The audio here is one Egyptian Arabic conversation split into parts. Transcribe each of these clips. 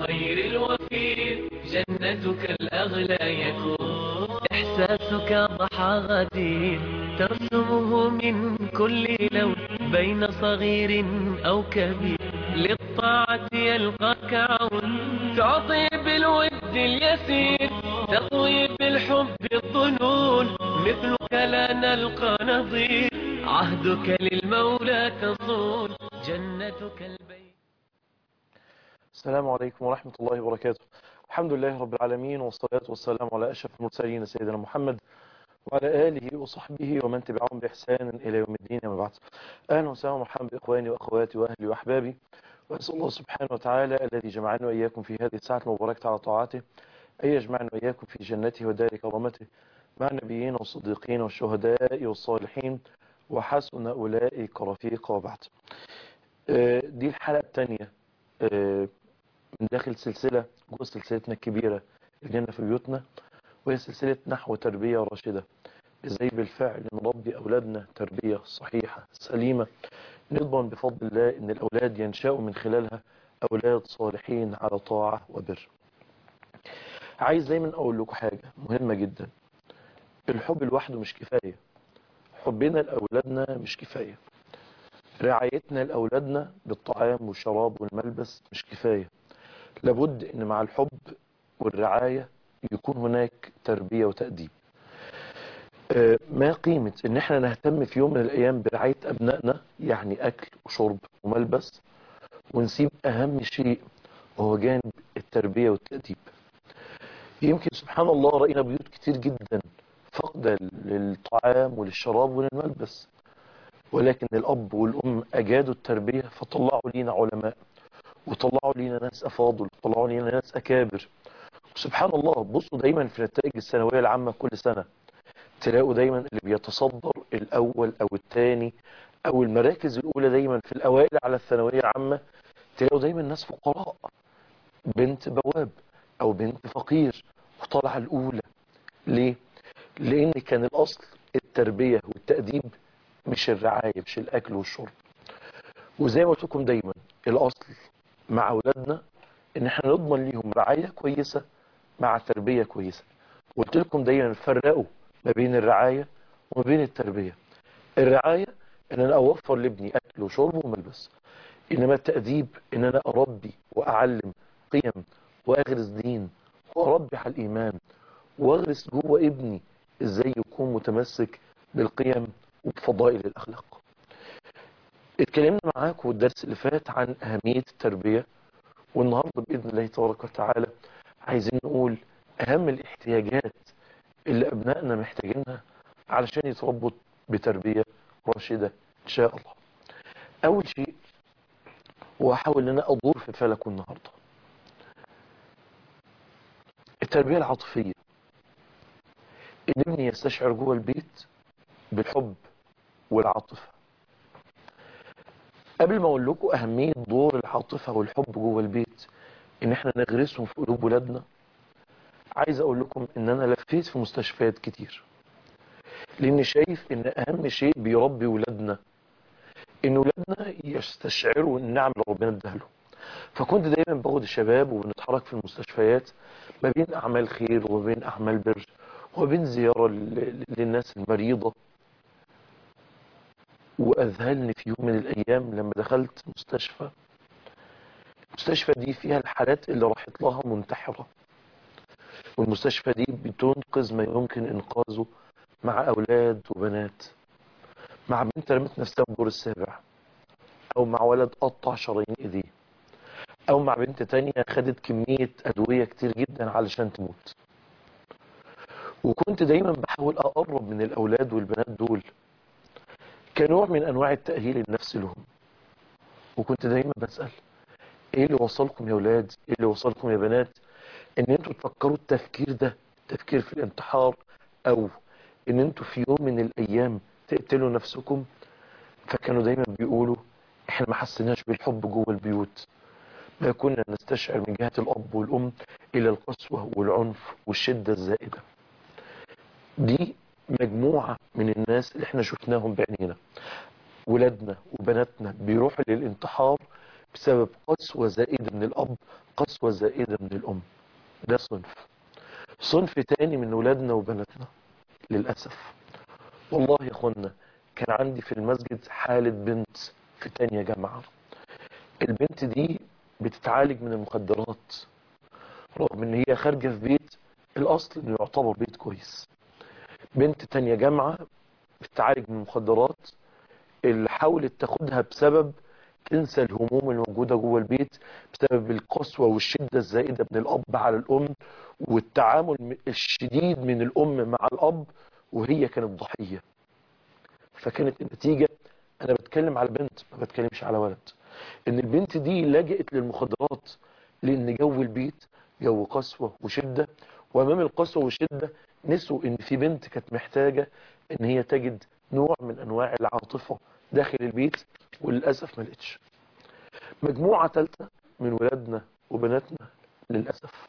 بالخير الوفير جنتك الأغلى يكون إحساسك ضحى غدير ترسمه من كل لون بين صغير أو كبير للطاعة يلقاك عون تعطي بالود اليسير تقوي بالحب الظنون مثلك لا نلقى نظير عهدك للمولى تصون جنتك البيت السلام عليكم ورحمة الله وبركاته الحمد لله رب العالمين والصلاة والسلام على أشرف المرسلين سيدنا محمد وعلى آله وصحبه ومن تبعهم بإحسان إلى يوم الدين أما بعد أهلا وسهلا ومرحبا بإخواني وأخواتي وأهلي وأحبابي وأسأل الله سبحانه وتعالى الذي جمعنا وإياكم في هذه الساعة المباركة على طاعته أن يجمعنا وإياكم في جنته ودار كرامته مع النبيين والصديقين والشهداء والصالحين وحسن أولئك رفيقا وبعد آه، دي الحلقة الثانية آه، من داخل سلسلة جوه سلسلتنا الكبيرة الجنة في بيوتنا وهي سلسلة نحو تربية راشدة ازاي بالفعل نربي أولادنا تربية صحيحة سليمة نضمن بفضل الله ان الأولاد ينشأوا من خلالها أولاد صالحين على طاعة وبر عايز دايما أقول لكم حاجة مهمة جدا الحب لوحده مش كفاية حبنا لأولادنا مش كفاية رعايتنا لأولادنا بالطعام والشراب والملبس مش كفاية لابد ان مع الحب والرعاية يكون هناك تربية وتأديب آه، ما قيمة ان احنا نهتم في يوم من الايام برعاية ابنائنا يعني اكل وشرب وملبس ونسيب اهم شيء وهو جانب التربية والتأديب يمكن سبحان الله رأينا بيوت كتير جدا فقدة للطعام وللشراب وللملبس ولكن الأب والأم أجادوا التربية فطلعوا لينا علماء وطلعوا لينا ناس أفاضل وطلعوا لينا ناس أكابر وسبحان الله بصوا دايما في نتائج الثانوية العامة كل سنة تلاقوا دايما اللي بيتصدر الأول أو الثاني أو المراكز الأولى دايما في الأوائل على الثانوية العامة تلاقوا دايما ناس فقراء بنت بواب أو بنت فقير وطالعة الأولى ليه؟ لأن كان الأصل التربية والتأديب مش الرعاية مش الأكل والشرب وزي ما قلت لكم دايما الأصل مع أولادنا إن احنا نضمن ليهم رعاية كويسة مع تربية كويسة قلت لكم دايما فرقوا ما بين الرعاية وما بين التربية الرعاية إن أنا أوفر لابني أكل وشرب وملبس إنما التأديب إن أنا أربي وأعلم قيم وأغرس دين وأربي على الإيمان وأغرس جوه ابني إزاي يكون متمسك بالقيم وبفضائل الأخلاق اتكلمنا معاكم الدرس اللي فات عن أهمية التربية والنهاردة بإذن الله تبارك وتعالى عايزين نقول أهم الاحتياجات اللي أبنائنا محتاجينها علشان يتربوا بتربية راشدة إن شاء الله أول شيء وأحاول أن أنا أدور في فلكه النهاردة التربية العاطفية إن ابني يستشعر جوه البيت بالحب والعاطفة قبل ما اقول لكم اهمية دور العاطفة والحب جوه البيت ان احنا نغرسهم في قلوب ولادنا عايز اقول لكم ان انا لفيت في مستشفيات كتير لان شايف ان اهم شيء بيربي ولادنا ان ولادنا يستشعروا النعم اللي ربنا اداها لهم فكنت دايما باخد الشباب وبنتحرك في المستشفيات ما بين اعمال خير وما بين اعمال بر وما بين زيارة لل- للناس المريضة وأذهلني في يوم من الأيام لما دخلت مستشفى المستشفى دي فيها الحالات اللي راحت لها منتحرة والمستشفى دي بتنقذ ما يمكن إنقاذه مع أولاد وبنات مع بنت رمت نفسها في الدور السابع أو مع ولد قطع شرايين إيديه أو مع بنت تانية خدت كمية أدوية كتير جدا علشان تموت وكنت دايما بحاول أقرب من الأولاد والبنات دول كنوع من انواع التأهيل النفسي لهم وكنت دايما بسأل ايه اللي وصلكم يا ولاد ايه اللي وصلكم يا بنات ان انتوا تفكروا التفكير ده تفكير في الانتحار او ان انتوا في يوم من الايام تقتلوا نفسكم فكانوا دايما بيقولوا احنا ما حسيناش بالحب جوه البيوت ما كنا نستشعر من جهة الاب والام الى القسوة والعنف والشدة الزائدة دي مجموعة من الناس اللي احنا شفناهم بعينينا ولادنا وبناتنا بيروحوا للانتحار بسبب قسوة زائدة من الأب قسوة زائدة من الأم ده صنف صنف تاني من ولادنا وبناتنا للأسف والله يا أخوانا كان عندي في المسجد حالة بنت في تانية جامعة البنت دي بتتعالج من المخدرات رغم ان هي خارجة في بيت الاصل انه يعتبر بيت كويس بنت تانية جامعة بتتعالج من المخدرات اللي حاولت تاخدها بسبب تنسى الهموم الموجودة جوه البيت بسبب القسوة والشدة الزائدة من الأب على الأم والتعامل الشديد من الأم مع الأب وهي كانت ضحية فكانت النتيجة أنا بتكلم على بنت ما بتكلمش على ولد إن البنت دي لجأت للمخدرات لأن جو البيت جو قسوة وشدة وأمام القسوة والشدة نسوا إن في بنت كانت محتاجة إن هي تجد نوع من أنواع العاطفة داخل البيت وللأسف ما لقيتش مجموعة ثالثة من ولادنا وبناتنا للأسف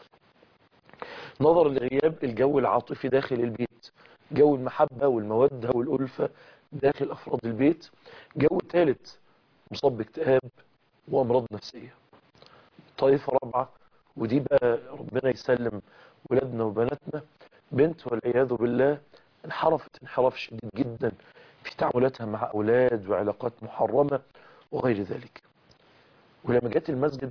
نظرا لغياب الجو العاطفي داخل البيت جو المحبة والمودة والألفة داخل أفراد البيت جو ثالث مصاب باكتئاب وأمراض نفسية طائفة رابعة ودي بقى ربنا يسلم ولادنا وبناتنا بنت والعياذ بالله انحرفت انحراف شديد جدا في تعاملاتها مع أولاد وعلاقات محرمة وغير ذلك ولما جت المسجد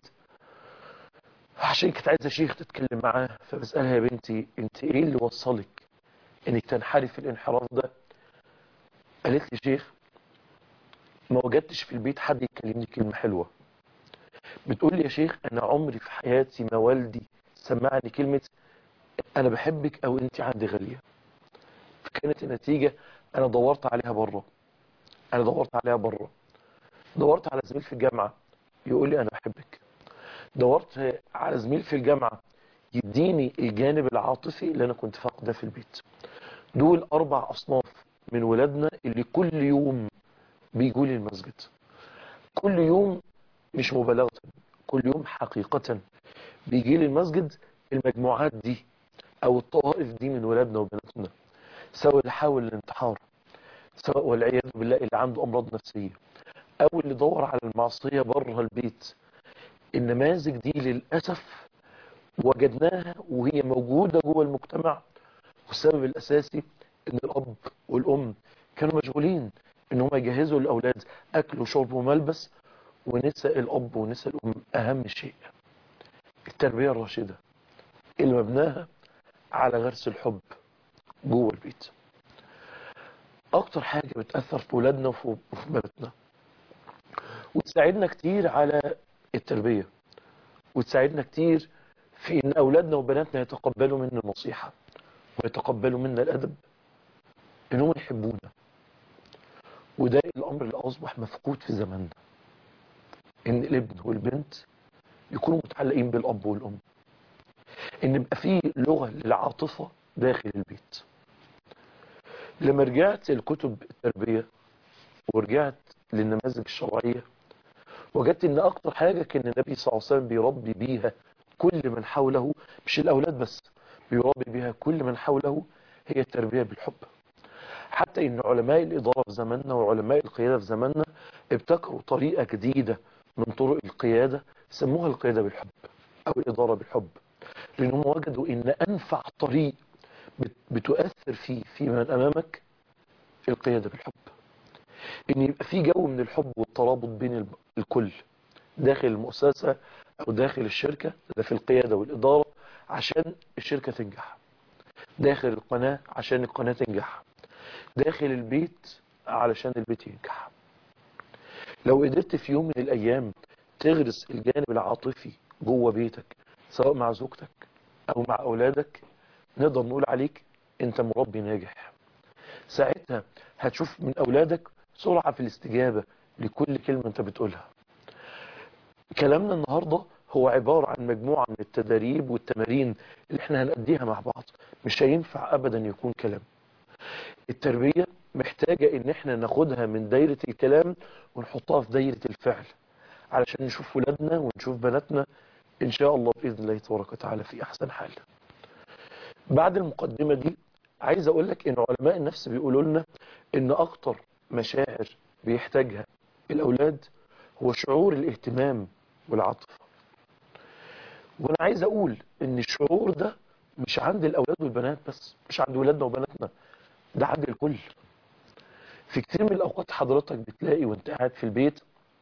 عشان كنت عايزة شيخ تتكلم معاه فبسألها يا بنتي انت ايه اللي وصلك انك تنحرف الانحراف ده قالت لي شيخ ما وجدتش في البيت حد يكلمني كلمة حلوة بتقول لي يا شيخ انا عمري في حياتي ما والدي سمعني كلمة انا بحبك او انت عندي غالية فكانت النتيجة انا دورت عليها بره انا دورت عليها بره دورت على زميل في الجامعة يقول لي انا بحبك دورت على زميل في الجامعة يديني الجانب العاطفي اللي انا كنت فاقده في البيت دول اربع اصناف من ولادنا اللي كل يوم بيجوا لي المسجد كل يوم مش مبالغة كل يوم حقيقة بيجي لي المسجد المجموعات دي او الطوائف دي من ولادنا وبناتنا سواء اللي حاول الانتحار سواء والعياذ بالله اللي عنده امراض نفسية او اللي دور على المعصية بره البيت النماذج دي للأسف وجدناها وهي موجودة جوه المجتمع والسبب الأساسي ان الأب والأم كانوا مشغولين ان هم يجهزوا الأولاد أكل وشرب وملبس ونسى الأب ونسى الأم أهم شيء التربية الراشدة اللي مبناها على غرس الحب جوه البيت أكتر حاجة بتأثر في ولادنا وفي بناتنا وتساعدنا كتير على التربية وتساعدنا كتير في ان اولادنا وبناتنا يتقبلوا منا النصيحة ويتقبلوا منا الادب انهم يحبونا وده الامر اللي اصبح مفقود في زماننا ان الابن والبنت يكونوا متعلقين بالاب والام ان يبقى في لغة للعاطفة داخل البيت لما رجعت لكتب التربية ورجعت للنماذج الشرعية وجدت ان اكتر حاجة كان النبي صلى الله عليه وسلم بيربي بيها كل من حوله مش الاولاد بس بيربي بيها كل من حوله هي التربية بالحب حتى ان علماء الادارة في زماننا وعلماء القيادة في زماننا ابتكروا طريقة جديدة من طرق القيادة سموها القيادة بالحب او الادارة بالحب لانهم وجدوا ان انفع طريق بتؤثر فيه في من امامك القيادة بالحب ان يبقى في جو من الحب والترابط بين الكل داخل المؤسسة او داخل الشركة ده في القيادة والادارة عشان الشركة تنجح داخل القناة عشان القناة تنجح داخل البيت علشان البيت ينجح لو قدرت في يوم من الايام تغرس الجانب العاطفي جوه بيتك سواء مع زوجتك او مع اولادك نقدر نقول عليك انت مربي ناجح ساعتها هتشوف من اولادك سرعة في الاستجابة لكل كلمة انت بتقولها كلامنا النهاردة هو عبارة عن مجموعة من التدريب والتمارين اللي احنا هنأديها مع بعض مش هينفع ابدا يكون كلام التربية محتاجة ان احنا ناخدها من دايرة الكلام ونحطها في دايرة الفعل علشان نشوف ولادنا ونشوف بناتنا ان شاء الله بإذن الله تبارك وتعالى في احسن حال بعد المقدمة دي عايز اقول لك ان علماء النفس بيقولوا لنا ان اكتر مشاعر بيحتاجها الاولاد هو شعور الاهتمام والعاطفة وانا عايز اقول ان الشعور ده مش عند الاولاد والبنات بس مش عند ولادنا وبناتنا ده عند الكل في كتير من الاوقات حضرتك بتلاقي وانت قاعد في البيت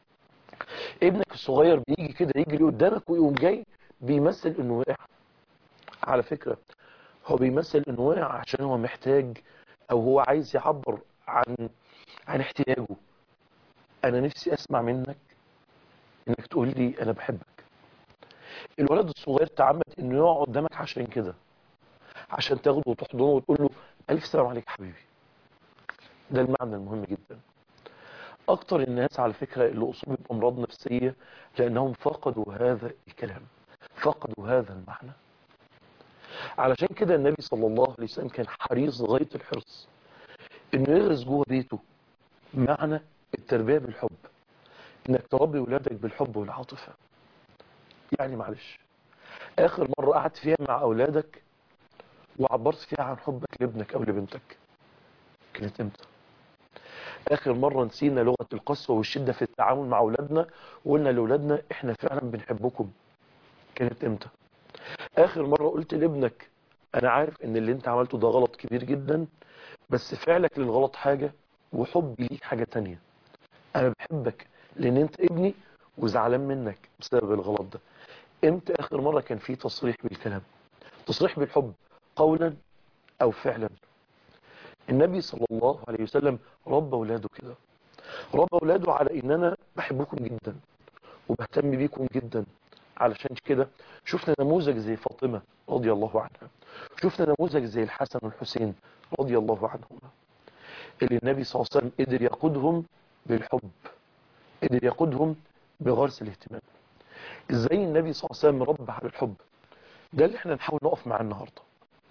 ابنك الصغير بيجي كده يجري قدامك ويقوم جاي بيمثل انه وقع على فكرة هو بيمثل انه وقع عشان هو محتاج او هو عايز يعبر عن عن احتياجه انا نفسي اسمع منك انك تقول لي انا بحبك الولد الصغير تعمد انه يقعد قدامك عشان كده عشان تاخده وتحضنه وتقول له الف سلام عليك يا حبيبي ده المعنى المهم جدا اكتر الناس على فكرة اللي اصيبوا بامراض نفسية لانهم فقدوا هذا الكلام فقدوا هذا المعنى علشان كده النبي صلى الله عليه وسلم كان حريص غاية الحرص انه يغرس جوه بيته معنى التربية بالحب انك تربي ولادك بالحب والعاطفة يعني معلش اخر مرة قعدت فيها مع اولادك وعبرت فيها عن حبك لابنك او لبنتك كانت امتى اخر مرة نسينا لغة القسوة والشدة في التعامل مع اولادنا وقلنا لاولادنا احنا فعلا بنحبكم كانت امتى اخر مرة قلت لابنك انا عارف ان اللي انت عملته ده غلط كبير جدا بس فعلك للغلط حاجة وحبي ليك حاجة تانية انا بحبك لان انت ابني وزعلان منك بسبب الغلط ده امتى اخر مرة كان في تصريح بالكلام تصريح بالحب قولا او فعلا النبي صلى الله عليه وسلم ربى اولاده كده ربى اولاده على ان انا بحبكم جدا وبهتم بيكم جدا علشان كده شفنا نموذج زي فاطمة رضي الله عنها شفنا نموذج زي الحسن والحسين رضي الله عنهما اللي النبي صلى الله عليه وسلم قدر يقودهم بالحب قدر يقودهم بغرس الاهتمام ازاي النبي صلى الله عليه وسلم ربى على الحب ده اللي احنا نحاول نقف معاه النهارده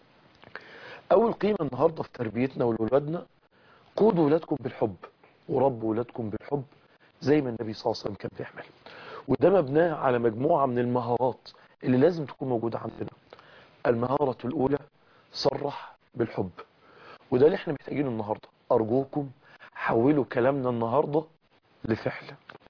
اول قيمة النهاردة في تربيتنا ولولادنا قودوا ولادكم بالحب وربوا ولادكم بالحب زي ما النبي صلى الله عليه وسلم كان بيعمل وده مبناه على مجموعة من المهارات اللي لازم تكون موجودة عندنا المهارة الأولى صرح بالحب وده اللي احنا محتاجينه النهاردة أرجوكم حولوا كلامنا النهاردة لفعل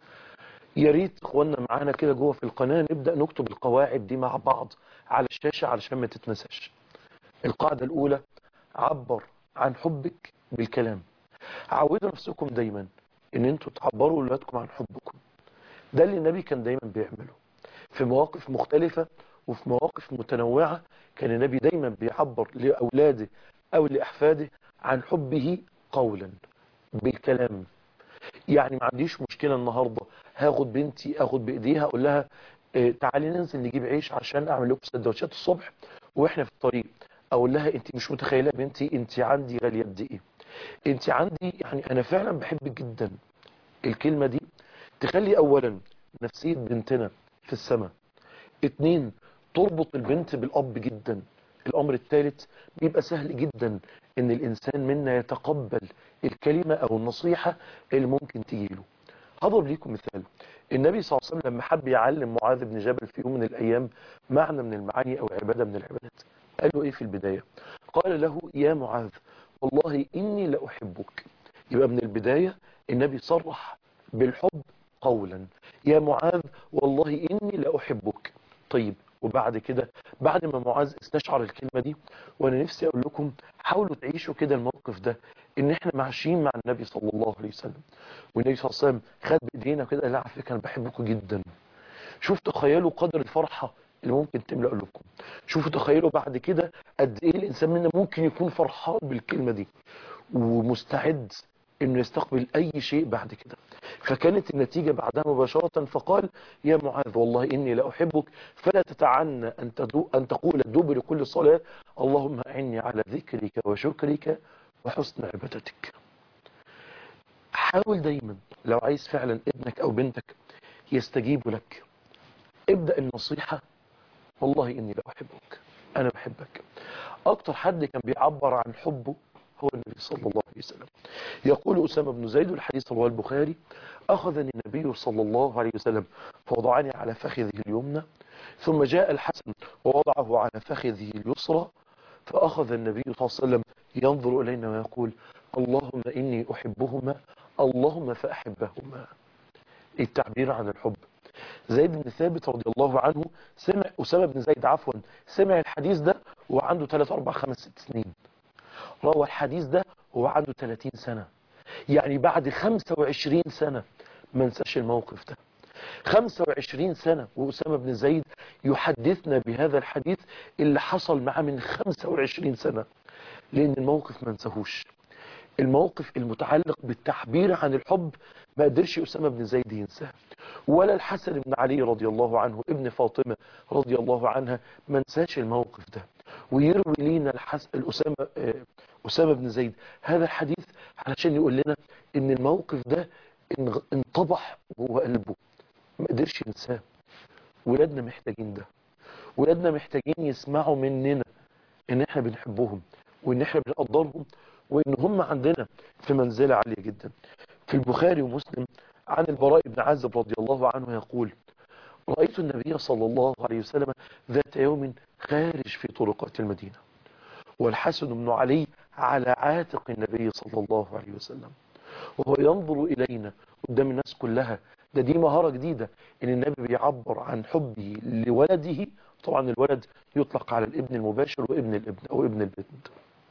يا ريت اخواننا معانا كده جوه في القناة نبدأ نكتب القواعد دي مع بعض على الشاشة علشان ما تتنساش القاعدة الأولى عبر عن حبك بالكلام عودوا نفسكم دايما ان انتوا تعبروا لولادكم عن حبكم ده اللي النبي كان دايما بيعمله في مواقف مختلفة وفي مواقف متنوعة كان النبي دايما بيعبر لأولاده أو لأحفاده عن حبه قولا بالكلام يعني ما عنديش مشكلة النهاردة هاخد بنتي اخد بايديها اقول لها اه تعالي ننزل نجيب عيش عشان اعمل لكم سندوتشات الصبح واحنا في الطريق اقول لها انت مش متخيله بنتي انت عندي غاليه قد ايه انت عندي يعني انا فعلا بحبك جدا الكلمه دي تخلي اولا نفسيه بنتنا في السماء اتنين تربط البنت بالاب جدا الامر الثالث بيبقى سهل جدا ان الانسان منا يتقبل الكلمه او النصيحه اللي ممكن تجيله هضرب ليكم مثال النبي صلى الله عليه وسلم لما حب يعلم معاذ بن جبل في يوم من الايام معنى من المعاني او عباده من العبادات قال له ايه في البدايه قال له يا معاذ والله اني لاحبك يبقى من البدايه النبي صرح بالحب قولا يا معاذ والله اني لاحبك طيب وبعد كده بعد ما معاذ استشعر الكلمة دي وانا نفسي اقول لكم حاولوا تعيشوا كده الموقف ده ان احنا ماشيين مع النبي صلى الله عليه وسلم والنبي صلى الله عليه وسلم خد بايدينا كده لا على فكره انا بحبكم جدا شوف تخيلوا قدر الفرحة اللي ممكن تملأ قلوبكم شوفوا تخيلوا بعد كده قد ايه الانسان منا ممكن يكون فرحان بالكلمة دي ومستعد انه يستقبل اي شيء بعد كده فكانت النتيجة بعدها مباشرة فقال يا معاذ والله اني لاحبك فلا تتعنى ان, تدو أن تقول دبر كل صلاة اللهم اعني على ذكرك وشكرك وحسن عبادتك حاول دايما لو عايز فعلا ابنك او بنتك يستجيبوا لك ابدأ النصيحة والله اني لاحبك انا بحبك اكتر حد كان بيعبر عن حبه هو النبي صلى الله عليه وسلم يقول أسامة بن زيد الحديث رواه البخاري أخذني النبي صلى الله عليه وسلم فوضعني على فخذه اليمنى ثم جاء الحسن ووضعه على فخذه اليسرى فأخذ النبي صلى الله عليه وسلم ينظر إلينا ويقول اللهم إني أحبهما اللهم فأحبهما التعبير عن الحب زيد بن ثابت رضي الله عنه سمع أسامة بن زيد عفوا سمع الحديث ده وهو عنده 3 4 5 6 سنين روى الحديث ده وهو عنده 30 سنة يعني بعد 25 سنة ما نساش الموقف ده 25 سنة وأسامة بن زيد يحدثنا بهذا الحديث اللي حصل معه من 25 سنة لأن الموقف ما نساهوش الموقف المتعلق بالتعبير عن الحب ما قدرش أسامة بن زيد ينساه ولا الحسن بن علي رضي الله عنه ابن فاطمة رضي الله عنها ما نساش الموقف ده ويروي لينا الحس... الأسامة آه، أسامة بن زيد هذا الحديث علشان يقول لنا ان الموقف ده انغ- انطبح جوه قلبه ما قدرش ينساه ولادنا محتاجين ده ولادنا محتاجين يسمعوا مننا ان احنا بنحبهم وان احنا بنقدرهم وان هم عندنا في منزلة عالية جدا في البخاري ومسلم عن البراء بن عازب رضي الله عنه يقول رأيت النبي صلى الله عليه وسلم ذات يوم خارج في طرقات المدينة والحسن بن علي على عاتق النبي صلى الله عليه وسلم وهو ينظر إلينا قدام الناس كلها ده دي مهارة جديدة ان النبي بيعبر عن حبه لولده طبعا الولد يطلق على الابن المباشر وابن الابن او ابن البنت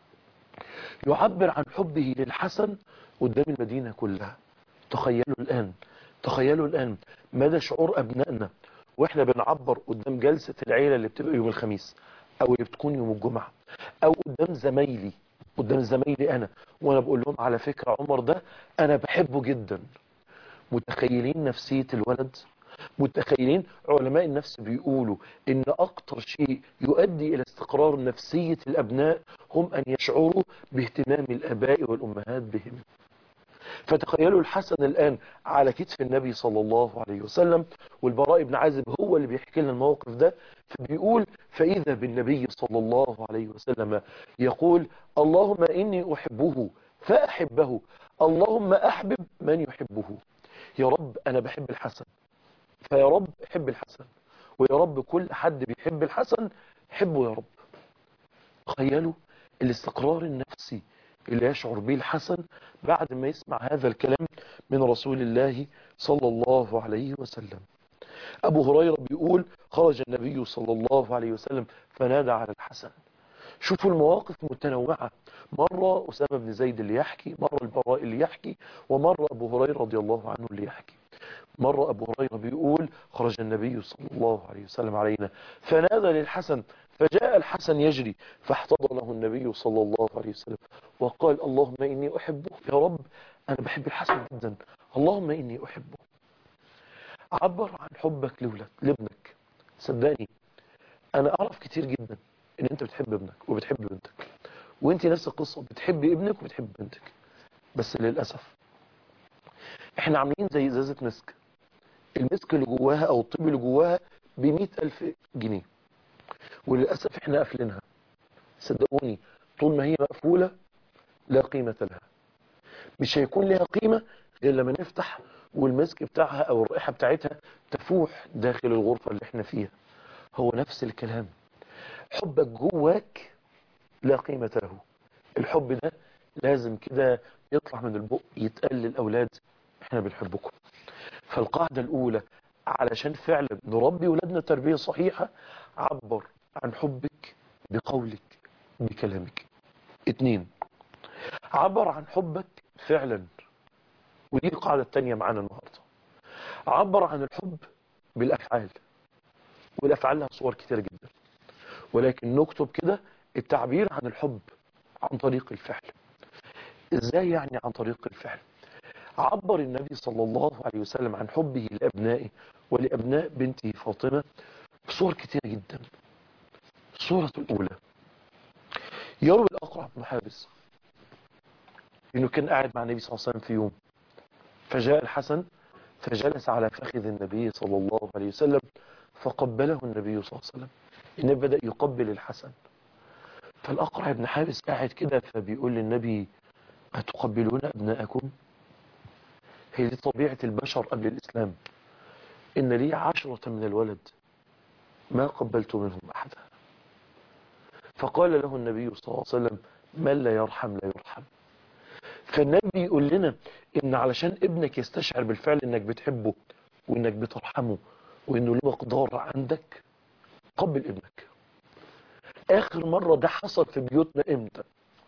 يعبر عن حبه للحسن قدام المدينة كلها تخيلوا الآن تخيلوا الآن مدى شعور أبنائنا وإحنا بنعبر قدام جلسة العيلة اللي بتبقى يوم الخميس أو اللي بتكون يوم الجمعة أو قدام زمايلي قدام زمايلي أنا وأنا بقول لهم على فكرة عمر ده أنا بحبه جدا متخيلين نفسية الولد متخيلين علماء النفس بيقولوا ان اكتر شيء يؤدي الى استقرار نفسية الابناء هم ان يشعروا باهتمام الاباء والامهات بهم فتخيلوا الحسن الآن على كتف النبي صلى الله عليه وسلم والبراء بن عازب هو اللي بيحكي لنا الموقف ده فبيقول فإذا بالنبي صلى الله عليه وسلم يقول اللهم إني أحبه فأحبه اللهم أحبب من يحبه يا رب أنا بحب الحسن فيا رب حب الحسن ويا رب كل حد بيحب الحسن حبه يا رب تخيلوا الاستقرار النفسي اللي يشعر به الحسن بعد ما يسمع هذا الكلام من رسول الله صلى الله عليه وسلم أبو هريرة بيقول خرج النبي صلى الله عليه وسلم فنادى على الحسن شوفوا المواقف متنوعة مرة أسامة بن زيد اللي يحكي مرة البراء اللي يحكي ومرة أبو هريرة رضي الله عنه اللي يحكي مرة أبو هريرة بيقول خرج النبي صلى الله عليه وسلم علينا فنادى للحسن فجاء الحسن يجري فاحتضنه النبي صلى الله عليه وسلم وقال اللهم إني أحبه يا رب أنا بحب الحسن جدا اللهم إني أحبه عبر عن حبك لولد لابنك صدقني أنا أعرف كتير جدا إن أنت بتحب ابنك وبتحب بنتك وأنت نفس القصة بتحب ابنك وبتحب بنتك بس للأسف احنا عاملين زي ازازة مسك المسك اللي جواها او الطب اللي جواها ب ألف جنيه وللأسف احنا قافلينها صدقوني طول ما هي مقفولة لا قيمة لها مش هيكون لها قيمة غير لما نفتح والمسك بتاعها او الرائحة بتاعتها تفوح داخل الغرفة اللي احنا فيها هو نفس الكلام حبك جواك لا قيمة له الحب ده لازم كده يطلع من البق يتقال للأولاد احنا بنحبكم فالقاعدة الأولى علشان فعلا نربي ولادنا تربية صحيحة عبر عن حبك بقولك بكلامك اتنين عبر عن حبك فعلا ودي القاعدة التانية معانا النهاردة عبر عن الحب بالأفعال والأفعال لها صور كتير جدا ولكن نكتب كده التعبير عن الحب عن طريق الفعل ازاي يعني عن طريق الفعل عبر النبي صلى الله عليه وسلم عن حبه لأبنائه ولأبناء بنته فاطمة بصور كتير جدا الصورة الأولى يروي الأقرع بن حابس إنه كان قاعد مع النبي صلى الله عليه وسلم في يوم فجاء الحسن فجلس على فخذ النبي صلى الله عليه وسلم فقبله النبي صلى الله عليه وسلم النبي بدأ يقبل الحسن فالأقرع بن حابس قاعد كده فبيقول للنبي أتقبلون أبناءكم هي دي طبيعة البشر قبل الإسلام إن لي عشرة من الولد ما قبلت منهم أحدا فقال له النبي صلى الله عليه وسلم من لا يرحم لا يرحم فالنبي يقول لنا إن علشان ابنك يستشعر بالفعل إنك بتحبه وإنك بترحمه وانه له مقدار عندك قبل ابنك اخر مرة ده حصل في بيوتنا امتى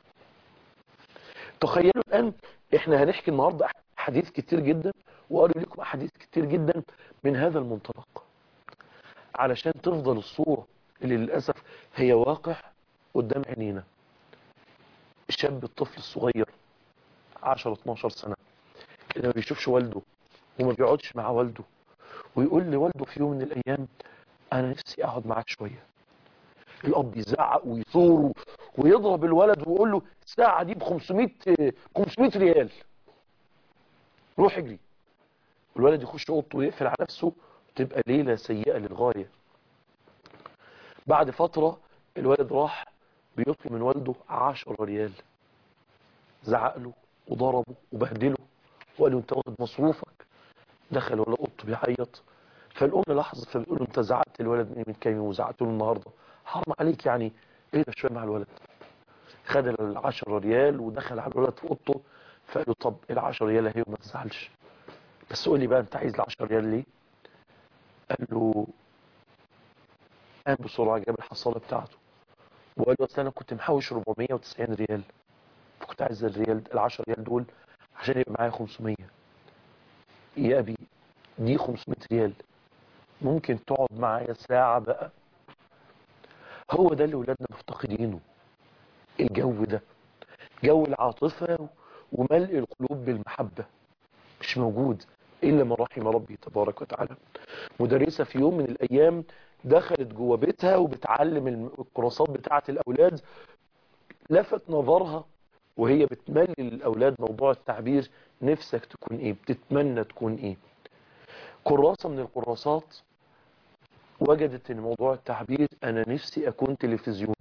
تخيلوا الان احنا هنحكي النهاردة حديث كتير جدا وقالوا لكم احاديث كتير جدا من هذا المنطلق علشان تفضل الصورة اللي للأسف هي واقع قدام عينينا الشاب الطفل الصغير 10 12 سنة اللي ما بيشوفش والده وما بيقعدش مع والده ويقول لوالده في يوم من الأيام أنا نفسي أقعد معاك شوية الأب يزعق ويثور ويضرب الولد ويقول له الساعة دي ب 500 500 ريال روح اجري الولد يخش اوضته ويقفل على نفسه تبقى ليلة سيئة للغاية بعد فترة الولد راح بيطلب من والده 10 ريال زعق له وضربه وبهدله وقال له انت واخد مصروفك دخل ولا اوضته بيعيط فالام لاحظت فبتقول له انت زعقت الولد من كام يوم وزعقت له النهارده حرام عليك يعني ايه ده شويه مع الولد خد ال 10 ريال ودخل على الولد في اوضته فقال له طب ال 10 ريال اهي وما تزعلش بس قول لي بقى انت عايز ال 10 ريال ليه قال له قام بسرعه جاب الحصاله بتاعته وقال له اصل انا كنت محوش 490 ريال فكنت عايز الريال ال 10 ريال دول عشان يبقى معايا 500 يا ابي دي 500 ريال ممكن تقعد معايا ساعة بقى هو ده اللي ولادنا مفتقدينه الجو ده جو العاطفة وملء القلوب بالمحبة مش موجود إلا من رحم ربي تبارك وتعالى مدرسة في يوم من الأيام دخلت جوه بيتها وبتعلم الكراسات بتاعة الأولاد لفت نظرها وهي بتملي للأولاد موضوع التعبير نفسك تكون إيه بتتمنى تكون إيه كراسة من الكراسات وجدت ان موضوع التعبير انا نفسي اكون تلفزيون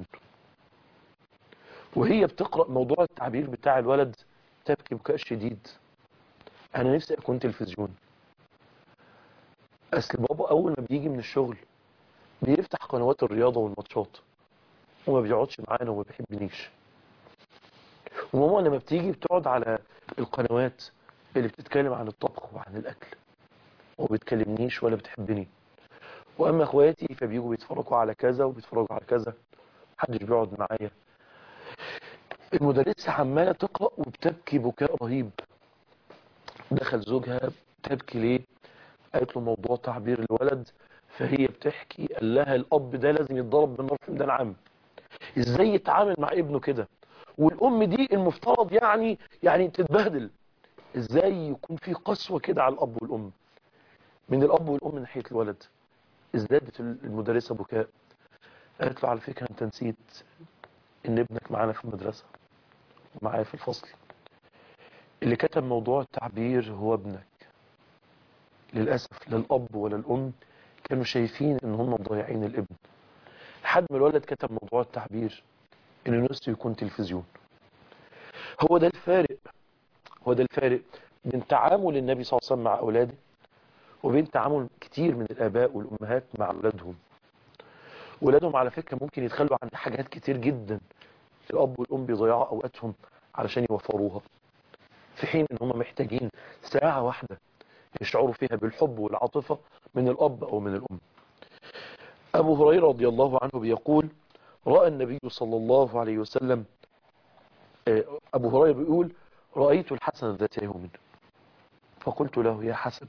وهي بتقرأ موضوع التعبير بتاع الولد تبكي بكاء شديد انا نفسي اكون تلفزيون اصل بابا اول ما بيجي من الشغل بيفتح قنوات الرياضة والماتشات وما بيقعدش معانا وما بيحبنيش وماما لما بتيجي بتقعد على القنوات اللي بتتكلم عن الطبخ وعن الاكل وما بتكلمنيش ولا بتحبني واما اخواتي فبيجوا بيتفرجوا على كذا وبيتفرجوا على كذا محدش بيقعد معايا المدرسة عمالة تقرأ وبتبكي بكاء رهيب دخل زوجها تبكي ليه قالت له موضوع تعبير الولد فهي بتحكي قال لها الاب ده لازم يتضرب بالنار في ميدان عام ازاي يتعامل مع ابنه كده والام دي المفترض يعني يعني تتبهدل ازاي يكون في قسوة كده على الاب والام من الاب والام من ناحية الولد ازدادت المدرسة بكاء قالت له على فكرة انت نسيت ان ابنك معانا في المدرسة ومعايا في الفصل اللي كتب موضوع التعبير هو ابنك للأسف لا الأب ولا الأم كانوا شايفين ان هم ضايعين الابن لحد ما الولد كتب موضوع التعبير انه نفسه يكون تلفزيون هو ده الفارق هو ده الفارق بين تعامل النبي صلى الله عليه وسلم مع أولاده وبين تعامل كتير من الآباء والأمهات مع أولادهم ولادهم على فكرة ممكن يتخلوا عن حاجات كتير جدا الأب والأم بيضيعوا أوقاتهم علشان يوفروها في حين ان هم محتاجين ساعة واحدة يشعروا فيها بالحب والعاطفة من الأب أو من الأم أبو هريرة رضي الله عنه بيقول رأى النبي صلى الله عليه وسلم أبو هريرة بيقول رأيت الحسن ذات يوم فقلت له يا حسن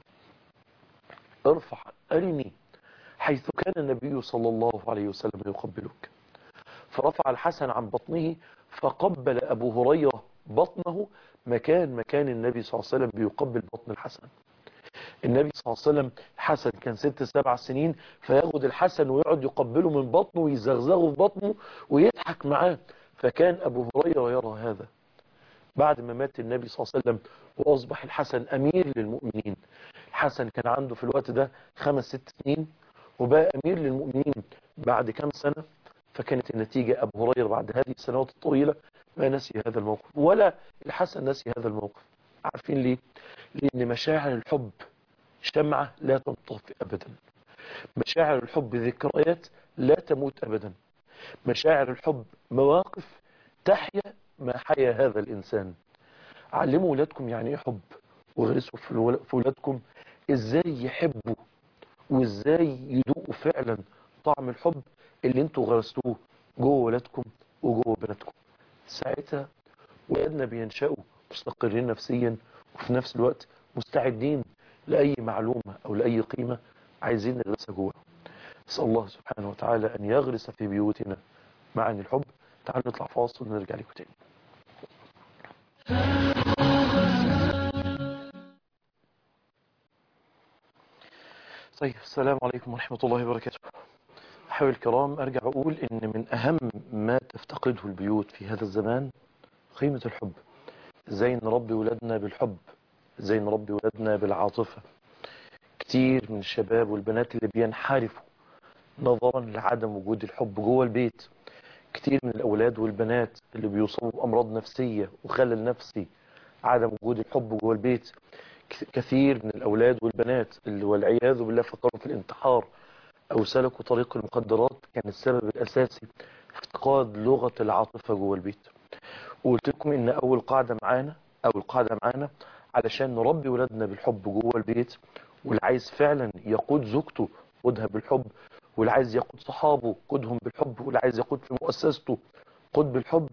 ارفع أرني حيث كان النبي صلى الله عليه وسلم يقبلك فرفع الحسن عن بطنه فقبل أبو هريرة بطنه مكان مكان النبي صلى الله عليه وسلم بيقبل بطن الحسن النبي صلى الله عليه وسلم حسن كان ست سبع سنين فياخد الحسن ويقعد يقبله من بطنه ويزغزغه في بطنه ويضحك معاه فكان أبو هريرة يرى هذا بعد ما مات النبي صلى الله عليه وسلم وأصبح الحسن أمير للمؤمنين الحسن كان عنده في الوقت ده خمس ست سنين وبقى أمير للمؤمنين بعد كم سنة فكانت النتيجة أبو هريرة بعد هذه السنوات الطويلة ما نسي هذا الموقف ولا الحسن نسي هذا الموقف عارفين ليه لأن مشاعر الحب شمعة لا تنطفئ أبدا مشاعر الحب ذكريات لا تموت أبدا مشاعر الحب مواقف تحيا ما حيا هذا الإنسان علموا ولادكم يعني ايه حب وغرسوا في ولادكم ازاي يحبوا وازاي يدوقوا فعلا طعم الحب اللي انتوا غرستوه جوه ولادكم وجوه بناتكم ساعتها ولادنا بينشأوا مستقرين نفسيا وفي نفس الوقت مستعدين لأي معلومة أو لأي قيمة عايزين نغرسها جوه نسأل الله سبحانه وتعالى أن يغرس في بيوتنا معاني الحب تعالوا نطلع فاصل ونرجع لكم تاني طيب السلام عليكم ورحمة الله وبركاته أحبابي الكرام أرجع أقول إن من أهم ما تفتقده البيوت في هذا الزمان قيمة الحب إزاي نربي ولادنا بالحب إزاي نربي ولادنا بالعاطفة كتير من الشباب والبنات اللي بينحرفوا نظرا لعدم وجود الحب جوه البيت كتير من الأولاد والبنات اللي بيصابوا بأمراض نفسية وخلل نفسي عدم وجود الحب جوه البيت كثير من الأولاد والبنات اللي والعياذ بالله فكروا في الانتحار أو سلكوا طريق المخدرات كان السبب الأساسي افتقاد لغة العاطفة جوه البيت وقلت لكم إن أول قاعدة معانا أول قاعدة معانا علشان نربي ولادنا بالحب جوه البيت واللي عايز فعلا يقود زوجته قودها بالحب واللي عايز يقود صحابه قودهم بالحب واللي عايز يقود في مؤسسته قود بالحب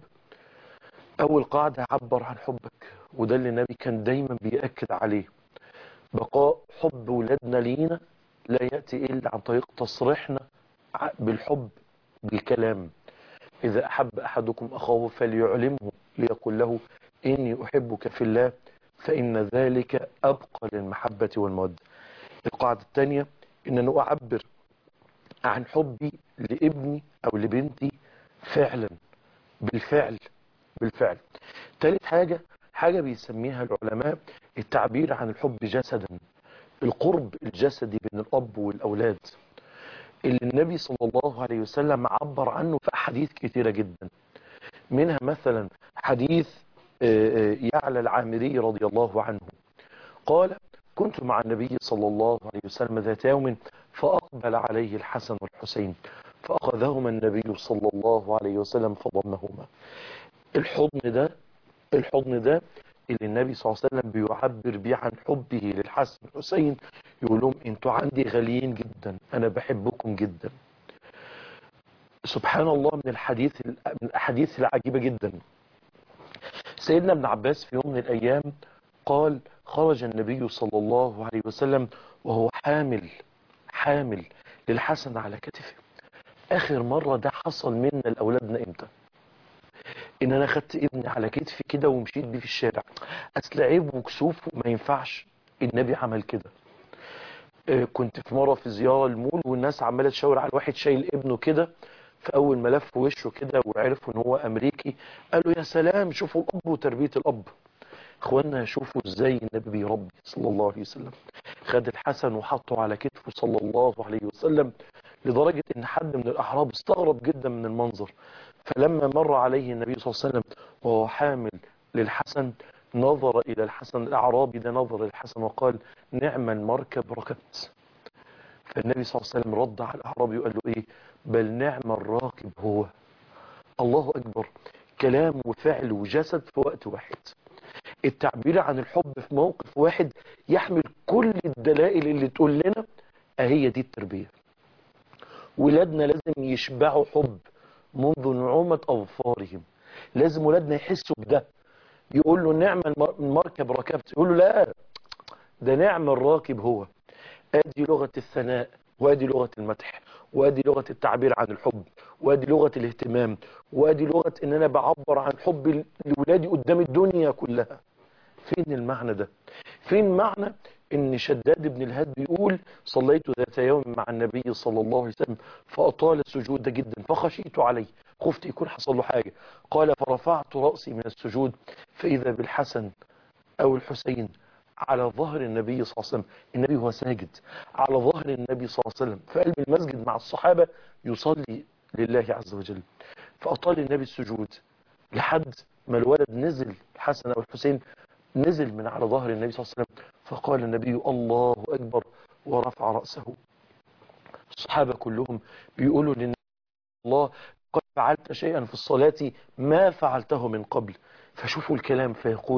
أول قاعدة عبر عن حبك وده اللي النبي كان دايما بيأكد عليه بقاء حب ولادنا لينا لا يأتي إلا عن طريق تصريحنا بالحب بالكلام إذا أحب أحدكم أخاه فليعلمه ليقول له إني أحبك في الله فإن ذلك أبقى للمحبة والمودة القاعدة الثانية إن أنا أعبر عن حبي لابني أو لبنتي فعلا بالفعل بالفعل ثالث حاجة حاجة بيسميها العلماء التعبير عن الحب جسدا القرب الجسدي بين الأب والأولاد اللي النبي صلى الله عليه وسلم عبر عنه في أحاديث كثيرة جدا منها مثلا حديث يعلى العامري رضي الله عنه قال كنت مع النبي صلى الله عليه وسلم ذات يوم فأقبل عليه الحسن والحسين فأخذهما النبي صلى الله عليه وسلم فضمهما الحضن ده الحضن ده اللي النبي صلى الله عليه وسلم بيعبر بيه عن حبه للحسن والحسين يقول لهم انتوا عندي غاليين جدا انا بحبكم جدا سبحان الله من الحديث من الاحاديث العجيبه جدا سيدنا ابن عباس في يوم من الايام قال خرج النبي صلى الله عليه وسلم وهو حامل حامل للحسن على كتفه اخر مره ده حصل منا لاولادنا امتى ان انا خدت ابني على كتفي كده ومشيت بيه في الشارع اصل عيب وكسوف وما ينفعش النبي عمل كده آه كنت في مره في زياره المول والناس عماله تشاور على واحد شايل ابنه كده فاول ما لف وشه كده وعرفوا ان هو امريكي قالوا يا سلام شوفوا الاب وتربيه الاب اخوانا شوفوا ازاي النبي بيربي صلى الله عليه وسلم خد الحسن وحطه على كتفه صلى الله عليه وسلم لدرجة ان حد من الاحراب استغرب جدا من المنظر فلما مر عليه النبي صلى الله عليه وسلم وهو حامل للحسن نظر الى الحسن الاعرابي ده نظر للحسن وقال نعم المركب ركبت فالنبي صلى الله عليه وسلم رد على الاعرابي وقال له ايه بل نعم الراكب هو الله اكبر كلام وفعل وجسد في وقت واحد التعبير عن الحب في موقف واحد يحمل كل الدلائل اللي تقول لنا اهي دي التربية ولادنا لازم يشبعوا حب منذ نعومة أظفارهم لازم ولادنا يحسوا بده يقول له نعم المركب ركبت يقول له لا ده نعم الراكب هو ادي لغة الثناء وادي لغة المدح وادي لغة التعبير عن الحب وادي لغة الاهتمام وادي لغة ان انا بعبر عن حب لولادي قدام الدنيا كلها فين المعنى ده فين معنى ان شداد بن الهاد بيقول صليت ذات يوم مع النبي صلى الله عليه وسلم فاطال السجود جدا فخشيت عليه خفت يكون حصل له حاجة قال فرفعت رأسي من السجود فإذا بالحسن أو الحسين على ظهر النبي صلى الله عليه وسلم النبي هو ساجد على ظهر النبي صلى الله عليه وسلم في قلب المسجد مع الصحابة يصلي لله عز وجل فأطال النبي السجود لحد ما الولد نزل الحسن أو الحسين نزل من على ظهر النبي صلى الله عليه وسلم فقال النبي الله أكبر ورفع رأسه الصحابة كلهم بيقولوا للنبي الله قد فعلت شيئا في الصلاة ما فعلته من قبل فشوفوا الكلام فيقول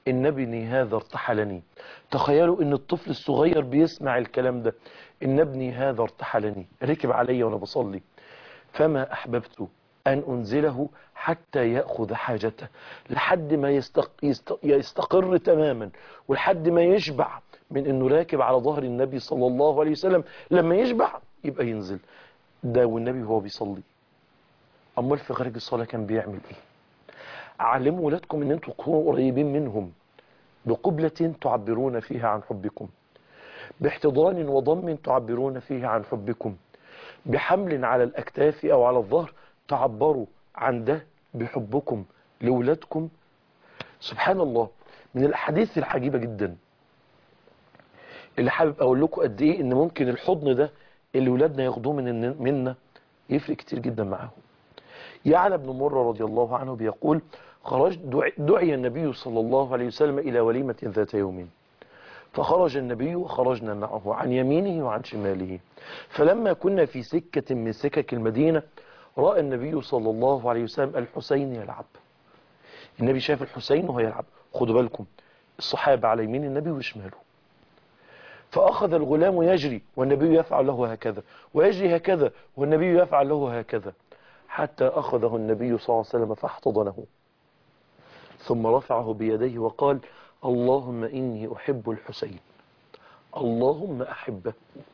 إن ابني هذا ارتحلني تخيلوا إن الطفل الصغير بيسمع الكلام ده إن ابني هذا ارتحلني ركب علي وأنا بصلي فما أحببت أن أنزله حتى يأخذ حاجته لحد ما يستق... يست... يستقر تماما ولحد ما يشبع من أنه راكب على ظهر النبي صلى الله عليه وسلم لما يشبع يبقى ينزل ده والنبي هو بيصلي أمال في خارج الصلاة كان بيعمل إيه علموا ولادكم أن أنتم تكونوا قريبين منهم بقبلة تعبرون فيها عن حبكم باحتضان وضم تعبرون فيه عن حبكم بحمل على الأكتاف أو على الظهر تعبروا عن ده بحبكم لولادكم سبحان الله من الأحاديث العجيبة جدا اللي حابب أقول لكم قد إيه إن ممكن الحضن ده اللي ولادنا ياخدوه من منا يفرق كتير جدا معاهم يعلى بن مرة رضي الله عنه بيقول خرج دعي النبي صلى الله عليه وسلم إلى وليمة ذات يوم فخرج النبي وخرجنا معه عن يمينه وعن شماله فلما كنا في سكة من سكك المدينة رأى النبي صلى الله عليه وسلم الحسين يلعب النبي شاف الحسين وهو يلعب خدوا بالكم الصحابة على يمين النبي وشماله فأخذ الغلام يجري والنبي يفعل له هكذا ويجري هكذا والنبي يفعل له هكذا حتى أخذه النبي صلى الله عليه وسلم فاحتضنه ثم رفعه بيديه وقال اللهم إني أحب الحسين اللهم أحبه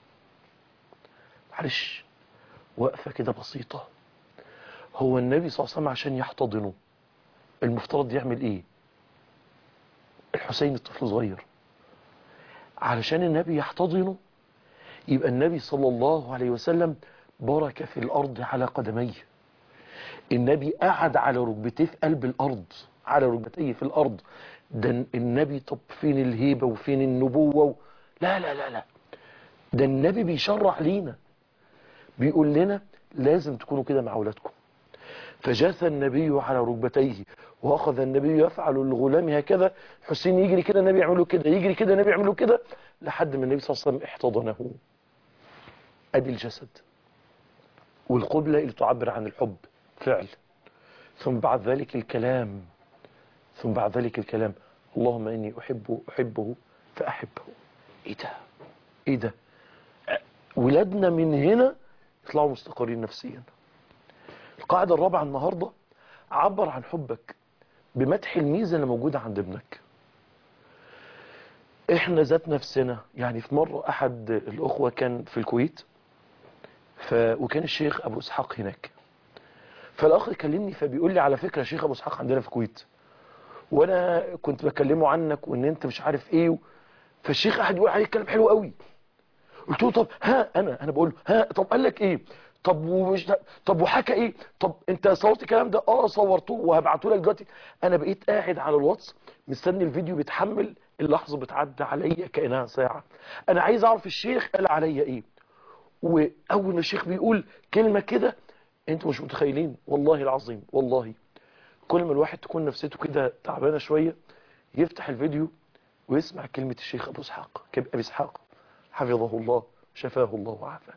معلش وقفة كده بسيطة هو النبي صلى الله عليه وسلم عشان يحتضنه المفترض يعمل ايه الحسين الطفل صغير علشان النبي يحتضنه يبقى النبي صلى الله عليه وسلم برك في الأرض على قدميه النبي قعد على ركبتيه في قلب الأرض على ركبتيه في الأرض ده النبي طب فين الهيبة وفين النبوة و... لا لا لا لا ده النبي بيشرع لينا بيقول لنا لازم تكونوا كده مع أولادكم فجاث النبي على ركبتيه واخذ النبي يفعل الغلام هكذا حسين يجري كده النبي يعمله كده يجري كده النبي يعمله كده لحد ما النبي صلى الله عليه وسلم احتضنه ادي الجسد والقبلة اللي تعبر عن الحب فعل ثم بعد ذلك الكلام ثم بعد ذلك الكلام اللهم اني احبه احبه فاحبه ايه ده ايه ده ولادنا من هنا يطلعوا مستقرين نفسيا القاعدة الرابعة النهاردة عبر عن حبك بمدح الميزة اللي موجودة عند ابنك احنا ذات نفسنا يعني في مرة احد الاخوة كان في الكويت ف... وكان الشيخ ابو اسحاق هناك فالاخ كلمني فبيقول لي على فكرة شيخ ابو اسحاق عندنا في الكويت وانا كنت بكلمه عنك وان انت مش عارف ايه و... فالشيخ قاعد يقول عليك كلام حلو قوي قلت له طب ها انا انا بقول له ها طب قال لك ايه طب ومش ده طب وحكى ايه طب انت صورت الكلام ده اه صورته وهبعته لك دلوقتي انا بقيت قاعد على الواتس مستني الفيديو بيتحمل اللحظه بتعدي عليا كانها ساعه انا عايز اعرف الشيخ قال عليا ايه واول ما الشيخ بيقول كلمه كده انتوا مش متخيلين والله العظيم والله كل ما الواحد تكون نفسيته كده تعبانه شويه يفتح الفيديو ويسمع كلمه الشيخ ابو اسحاق ابي اسحاق حفظه الله شفاه الله وعافاه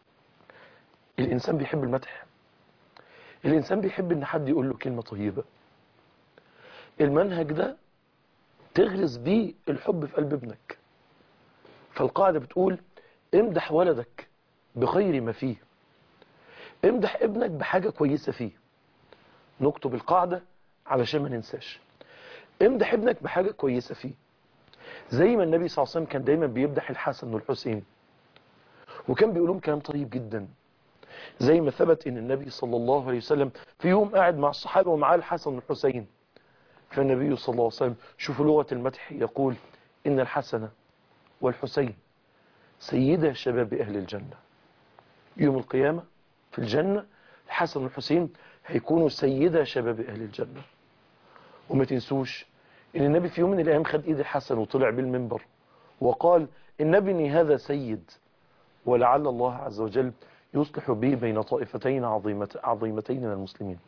الإنسان بيحب المدح الإنسان بيحب إن حد يقول له كلمة طيبة المنهج ده تغرس بيه الحب في قلب ابنك فالقاعدة بتقول امدح ولدك بخير ما فيه امدح ابنك بحاجة كويسة فيه نكتب القاعدة علشان ما ننساش امدح ابنك بحاجة كويسة فيه زي ما النبي صلى الله عليه وسلم كان دايما بيمدح الحسن والحسين وكان بيقولهم كلام طيب جدا زي ما ثبت ان النبي صلى الله عليه وسلم في يوم قاعد مع الصحابة ومعاه الحسن والحسين فالنبي صلى الله عليه وسلم شوفوا لغة المدح يقول ان الحسن والحسين سيدا شباب اهل الجنة يوم القيامة في الجنة الحسن والحسين هيكونوا سيدا شباب اهل الجنة وما تنسوش ان النبي في يوم من الايام خد ايد الحسن وطلع بالمنبر وقال ان ابني هذا سيد ولعل الله عز وجل يصلح به بين طائفتين عظيمت عظيمتين من المسلمين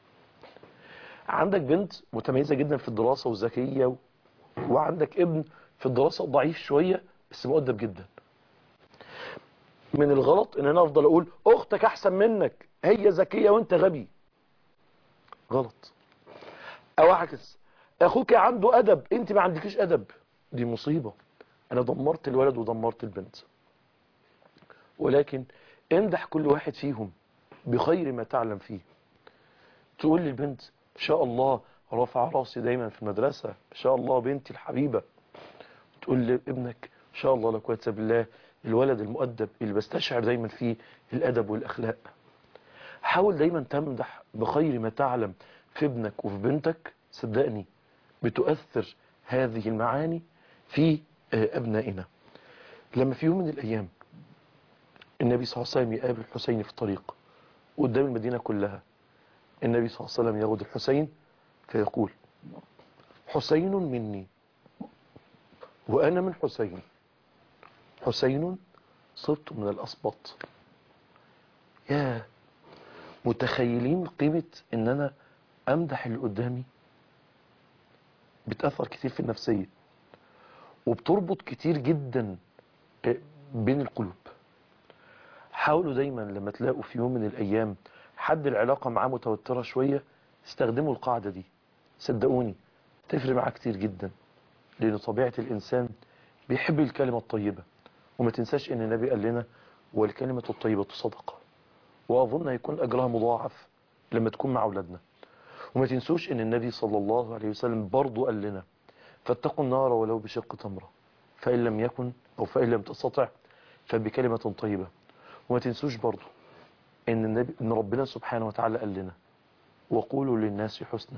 عندك بنت متميزة جدا في الدراسة وذكية و... وعندك ابن في الدراسة ضعيف شوية بس مؤدب جدا من الغلط ان انا افضل اقول اختك احسن منك هي ذكية وانت غبي غلط او عكس اخوك عنده ادب انت ما عندكيش ادب دي مصيبة انا دمرت الولد ودمرت البنت ولكن امدح كل واحد فيهم بخير ما تعلم فيه تقول للبنت ان شاء الله رافع راسي دايما في المدرسة ان شاء الله بنتي الحبيبة تقول لابنك ان شاء الله لا قوه الا بالله الولد المؤدب اللي بستشعر دايما فيه الادب والاخلاق حاول دايما تمدح بخير ما تعلم في ابنك وفي بنتك صدقني بتؤثر هذه المعاني في آه، ابنائنا لما في يوم من الايام النبي صلى الله عليه وسلم يقابل الحسين في الطريق قدام المدينة كلها النبي صلى الله عليه وسلم ياخد الحسين فيقول حسين مني وأنا من حسين حسين صرت من الأسباط يا متخيلين قيمة ان انا امدح اللي قدامي بتأثر كتير في النفسية وبتربط كتير جدا بين القلوب حاولوا دايما لما تلاقوا في يوم من الايام حد العلاقة معاه متوترة شوية استخدموا القاعدة دي صدقوني تفرق معاه كتير جدا لان طبيعة الانسان بيحب الكلمة الطيبة وما تنساش ان النبي قال لنا والكلمة الطيبة صدقة واظن هيكون اجرها مضاعف لما تكون مع اولادنا وما تنسوش ان النبي صلى الله عليه وسلم برضو قال لنا فاتقوا النار ولو بشق تمرة فإن لم يكن أو فإن لم تستطع فبكلمة طيبة وما تنسوش برضو ان, النبي إن ربنا سبحانه وتعالى قال لنا وقولوا للناس حسنا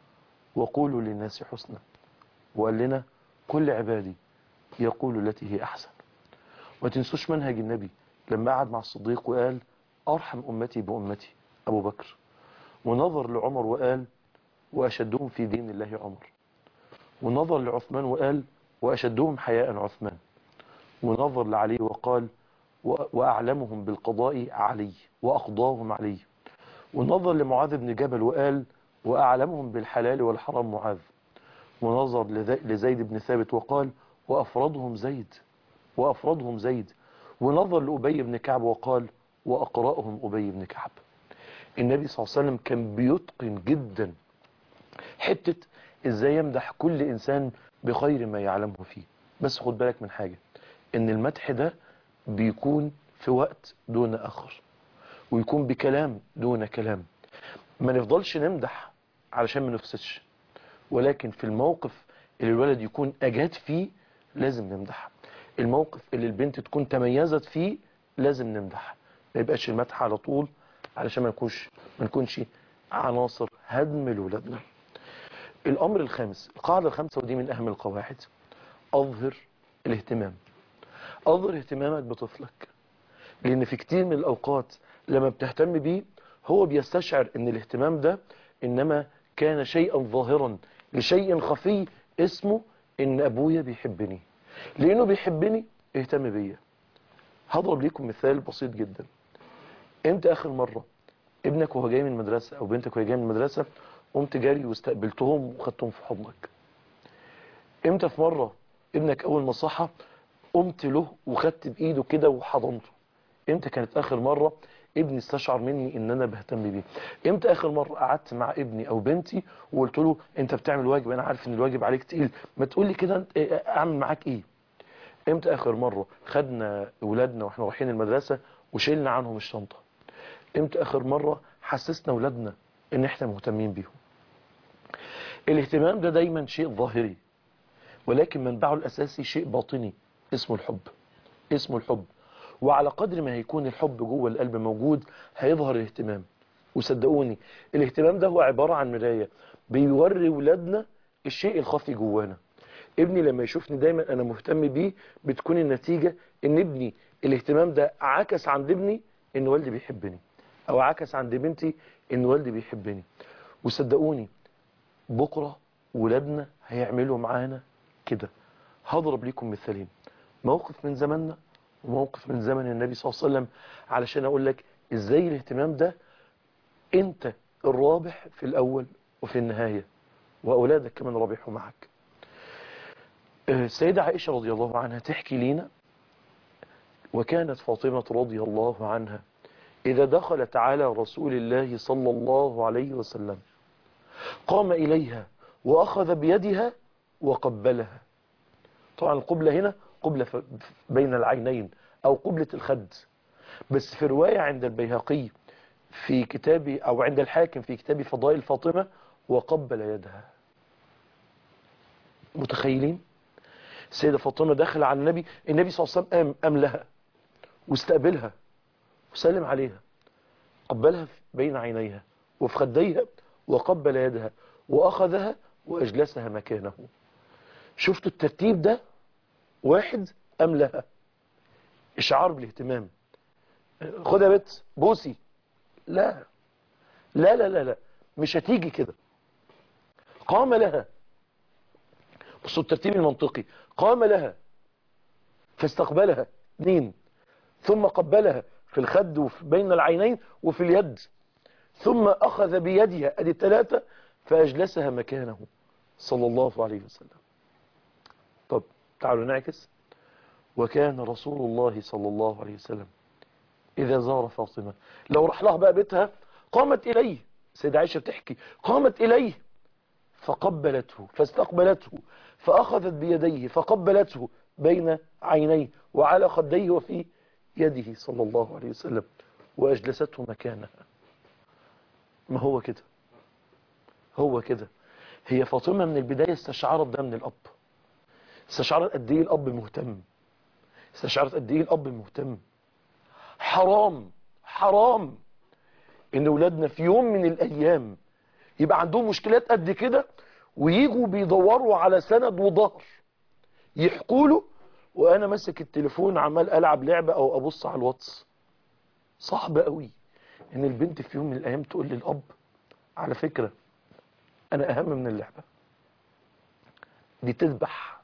وقولوا للناس حسنا وقال لنا كل عبادي يقول التي هي أحسن وما تنسوش منهج النبي لما قعد مع الصديق وقال أرحم أمتي بأمتي أبو بكر ونظر لعمر وقال وأشدهم في دين الله عمر ونظر لعثمان وقال وأشدهم حياء عثمان ونظر لعلي وقال وأعلمهم بالقضاء علي وأقضاهم علي ونظر لمعاذ بن جبل وقال وأعلمهم بالحلال والحرام معاذ ونظر لزيد بن ثابت وقال وأفرضهم زيد وأفرضهم زيد ونظر لأبي بن كعب وقال وأقرأهم أبي بن كعب النبي صلى الله عليه وسلم كان بيتقن جدا حتة ازاي يمدح كل انسان بخير ما يعلمه فيه بس خد بالك من حاجة ان المدح ده بيكون في وقت دون اخر ويكون بكلام دون كلام ما نفضلش نمدح علشان ما نفسدش ولكن في الموقف اللي الولد يكون اجاد فيه لازم نمدح الموقف اللي البنت تكون تميزت فيه لازم نمدح ما يبقاش المدح على طول علشان ما نكونش ما نكونش عناصر هدم لولادنا الامر الخامس القاعدة الخامسة ودي من اهم القواعد اظهر الاهتمام اظهر اهتمامك بطفلك لان في كتير من الاوقات لما بتهتم بيه هو بيستشعر ان الاهتمام ده انما كان شيئا ظاهرا لشيء خفي اسمه ان ابويا بيحبني لانه بيحبني اهتم بيا هضرب لكم مثال بسيط جدا انت اخر مرة ابنك وهو جاي من المدرسة او بنتك وهي جايه من المدرسة قمت جاري واستقبلتهم وخدتهم في حضنك امتى في مرة ابنك اول ما صحى قمت له وخدت بايده كده وحضنته امتى كانت اخر مرة ابني استشعر مني ان انا بهتم بيه امتى اخر مرة قعدت مع ابني او بنتي وقلت له انت بتعمل واجب انا عارف ان الواجب عليك تقيل ما تقول لي كده اعمل معاك ايه امتى اخر مرة خدنا اولادنا واحنا رايحين المدرسة وشيلنا عنهم الشنطة امتى اخر مرة حسسنا اولادنا ان احنا مهتمين بيهم الاهتمام ده دايما شيء ظاهري ولكن منبعه الاساسي شيء باطني اسمه الحب اسمه الحب وعلى قدر ما هيكون الحب جوه القلب موجود هيظهر الاهتمام وصدقوني الاهتمام ده هو عبارة عن مراية بيوري ولادنا الشيء الخفي جوانا ابني لما يشوفني دايما انا مهتم بيه بتكون النتيجة ان ابني الاهتمام ده عكس عند ابني ان والدي بيحبني او عكس عند بنتي ان والدي بيحبني وصدقوني بكرة ولادنا هيعملوا معانا كده هضرب لكم مثالين موقف من زماننا وموقف من زمن النبي صلى الله عليه وسلم علشان اقول لك ازاي الاهتمام ده انت الرابح في الاول وفي النهاية واولادك كمان رابحوا معك السيدة عائشة رضي الله عنها تحكي لينا وكانت فاطمة رضي الله عنها إذا دخلت على رسول الله صلى الله عليه وسلم قام إليها وأخذ بيدها وقبلها طبعا القبلة هنا قبلة ف- بين العينين أو قبلة الخد بس في رواية عند البيهقي في كتاب أو عند الحاكم في كتاب فضائل فاطمة وقبل يدها متخيلين السيدة فاطمة داخل على النبي النبي صلى الله عليه وسلم قام قام لها واستقبلها وسلم عليها قبلها في- بين عينيها وفي خديها وقبل يدها وأخذها وأجلسها مكانه شفتوا الترتيب ده واحد أم لها إشعار بالاهتمام خد يا بت بوسي لا لا لا لا لا مش هتيجي كده قام لها بصوا الترتيب المنطقي قام لها فاستقبلها اثنين ثم قبلها في الخد وفي بين العينين وفي اليد ثم أخذ بيدها أدي الثلاثة فأجلسها مكانه صلى الله عليه وسلم طب تعالوا نعكس وكان رسول الله صلى الله عليه وسلم إذا زار فاطمة لو راح لها بقى بيتها قامت إليه سيدة عائشة بتحكي قامت إليه فقبلته فاستقبلته فأخذت بيديه فقبلته بين عينيه وعلى خديه وفي يده صلى الله عليه وسلم وأجلسته مكانها ما هو كده هو كده هي فاطمة من البداية استشعرت ده من الأب استشعرت قد ايه الأب مهتم استشعرت قد ايه الأب مهتم حرام حرام ان اولادنا في يوم من الايام يبقى عندهم مشكلات قد كده ويجوا بيدوروا على سند وظهر يحكوا له وانا ماسك التليفون عمال العب لعبه او ابص على الواتس صعب قوي ان البنت في يوم من الايام تقول للاب على فكره انا اهم من اللعبه دي تذبح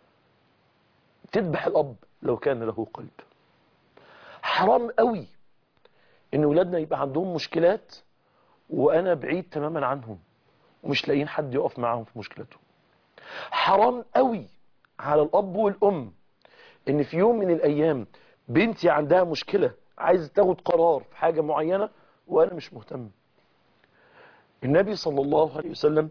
تذبح الاب لو كان له قلب حرام قوي ان ولادنا يبقى عندهم مشكلات وانا بعيد تماما عنهم ومش لاقيين حد يقف معاهم في مشكلتهم حرام قوي على الاب والام ان في يوم من الايام بنتي عندها مشكلة عايزة تاخد قرار في حاجة معينة وانا مش مهتم النبي صلى الله عليه وسلم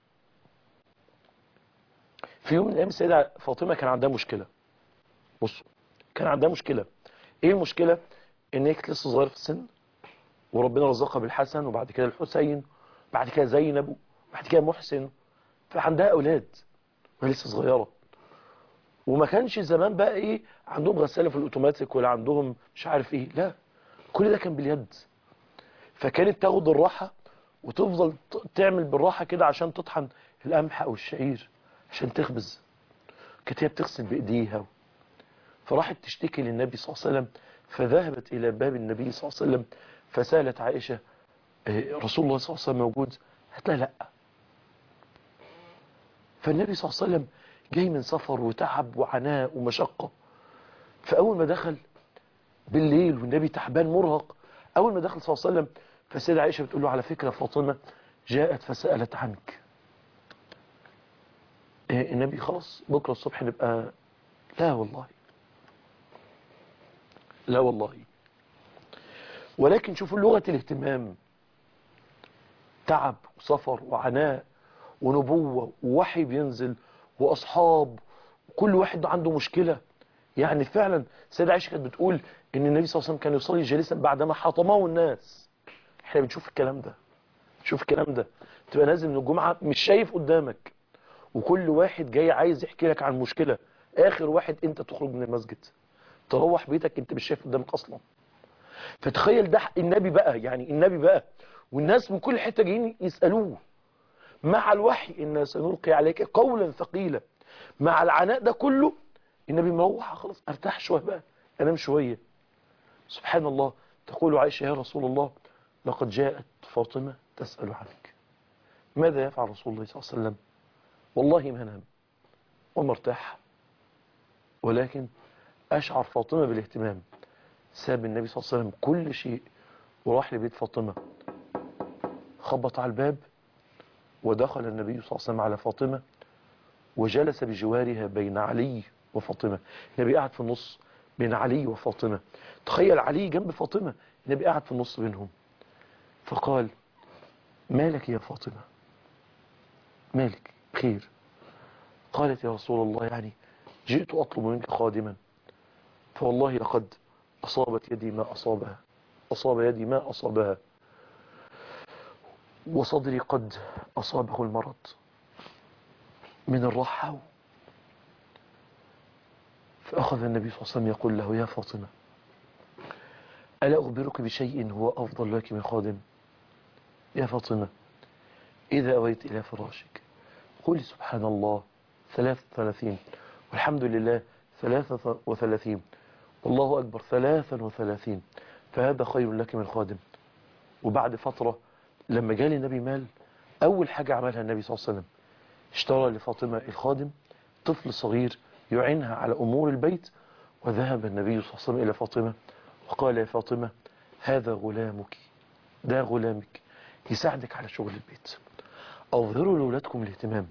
في يوم من الايام السيدة فاطمة كان عندها مشكلة بصوا كان عندها مشكلة ايه المشكلة ان هي كانت لسه صغيرة في السن وربنا رزقها بالحسن وبعد كده الحسين بعد كده زينب وبعد كده محسن فعندها اولاد وهي لسه صغيرة وما كانش زمان بقى ايه عندهم غسالة في الاوتوماتيك ولا عندهم مش عارف ايه لا كل ده كان باليد فكانت تاخد الراحة وتفضل ت- تعمل بالراحة كده عشان تطحن القمح او الشعير عشان تخبز كانت هي بتغسل بايديها فراحت تشتكي للنبي صلى الله عليه وسلم فذهبت الى باب النبي صلى الله عليه وسلم فسالت عائشة إيه، رسول الله صلى الله عليه وسلم موجود قالت لها لا فالنبي صلى الله عليه وسلم جاي من سفر وتعب وعناء ومشقة فأول ما دخل بالليل والنبي تعبان مرهق أول ما دخل صلى الله عليه وسلم فالسيدة عائشة بتقول له على فكرة فاطمة جاءت فسألت عنك إيه النبي خلاص بكرة الصبح نبقى لا والله لا والله ولكن شوفوا لغة الاهتمام تعب وسفر وعناء ونبوة ووحي بينزل وأصحاب كل واحد عنده مشكلة يعني فعلا سيدة عائشة كانت بتقول إن النبي صلى الله عليه وسلم كان يصلي جالسا بعدما حطمه الناس احنا بنشوف الكلام ده شوف الكلام ده تبقى نازل من الجمعة مش شايف قدامك وكل واحد جاي عايز يحكي لك عن مشكلة آخر واحد أنت تخرج من المسجد تروح بيتك أنت مش شايف قدامك أصلا فتخيل ده النبي بقى يعني النبي بقى والناس من كل حتة جايين يسألوه مع الوحي إن سنلقي عليك قولا ثقيلا مع العناء ده كله النبي مروح خلاص ارتاح شوية بقى انام شوية سبحان الله تقول عائشة يا رسول الله لقد جاءت فاطمة تسأل عنك ماذا يفعل رسول الله صلى الله عليه وسلم والله ما نام وما ارتاح ولكن أشعر فاطمة بالاهتمام ساب النبي صلى الله عليه وسلم كل شيء وراح لبيت فاطمة خبط على الباب ودخل النبي صلى الله عليه وسلم على فاطمة وجلس بجوارها بين علي وفاطمة النبي قاعد في النص بين علي وفاطمة تخيل علي جنب فاطمة النبي قاعد في النص بينهم فقال مالك يا فاطمة مالك خير قالت يا رسول الله يعني جئت أطلب منك خادما فوالله لقد أصابت يدي ما أصابها أصاب يدي ما أصابها وصدري قد أصابه المرض من الرحى فأخذ النبي صلى الله عليه وسلم يقول له يا فاطمة ألا أخبرك بشيء هو أفضل لك من خادم يا فاطمة إذا أويت إلى فراشك قولي سبحان الله ثلاث ثلاثين والحمد لله ثلاثة وثلاثين والله أكبر ثلاثا وثلاثين فهذا خير لك من خادم وبعد فترة لما جاء النبي مال أول حاجة عملها النبي صلى الله عليه وسلم اشترى لفاطمة الخادم طفل صغير يعينها على أمور البيت وذهب النبي صلى الله عليه وسلم إلى فاطمة وقال يا فاطمة هذا غلامك ده غلامك يساعدك على شغل البيت أظهروا لأولادكم الاهتمام